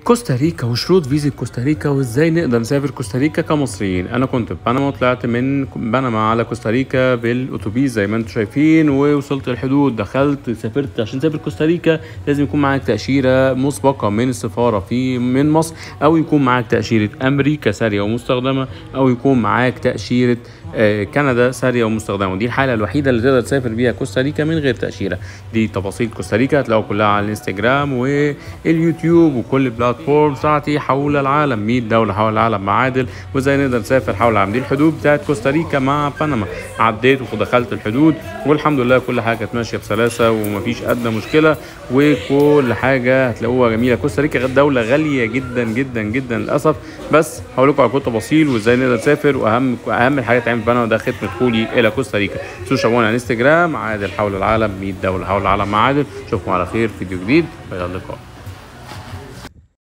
كوستاريكا وشروط فيزا كوستاريكا وازاي نقدر نسافر كوستاريكا كمصريين انا كنت في بنما وطلعت من بنما على كوستاريكا بالاتوبيس زي ما انتم شايفين ووصلت الحدود دخلت سافرت عشان تسافر كوستاريكا لازم يكون معاك تاشيره مسبقه من السفاره في من مصر او يكون معاك تاشيره امريكا ساريه ومستخدمه او يكون معاك تاشيره آه، كندا ساريه ومستخدمه ودي الحاله الوحيده اللي تقدر تسافر بيها كوستاريكا من غير تاشيره دي تفاصيل كوستاريكا هتلاقوا كلها على الانستجرام واليوتيوب وكل البلاتفورم بتاعتي حول العالم 100 دوله حول العالم معادل وازاي نقدر نسافر حول العالم دي الحدود بتاعت كوستاريكا مع بنما عديت ودخلت الحدود والحمد لله كل حاجه كانت ماشيه بسلاسه ومفيش ادنى مشكله وكل حاجه هتلاقوها جميله كوستاريكا دوله غاليه جدا جدا جدا للاسف بس هقول لكم على كل تفاصيل وازاي نقدر نسافر واهم اهم الحاجات عند بنا وده ختم دخولي الى كوستاريكا تنسوش على انستجرام عادل حول العالم 100 دوله حول العالم مع عادل اشوفكم على خير فيديو جديد والى اللقاء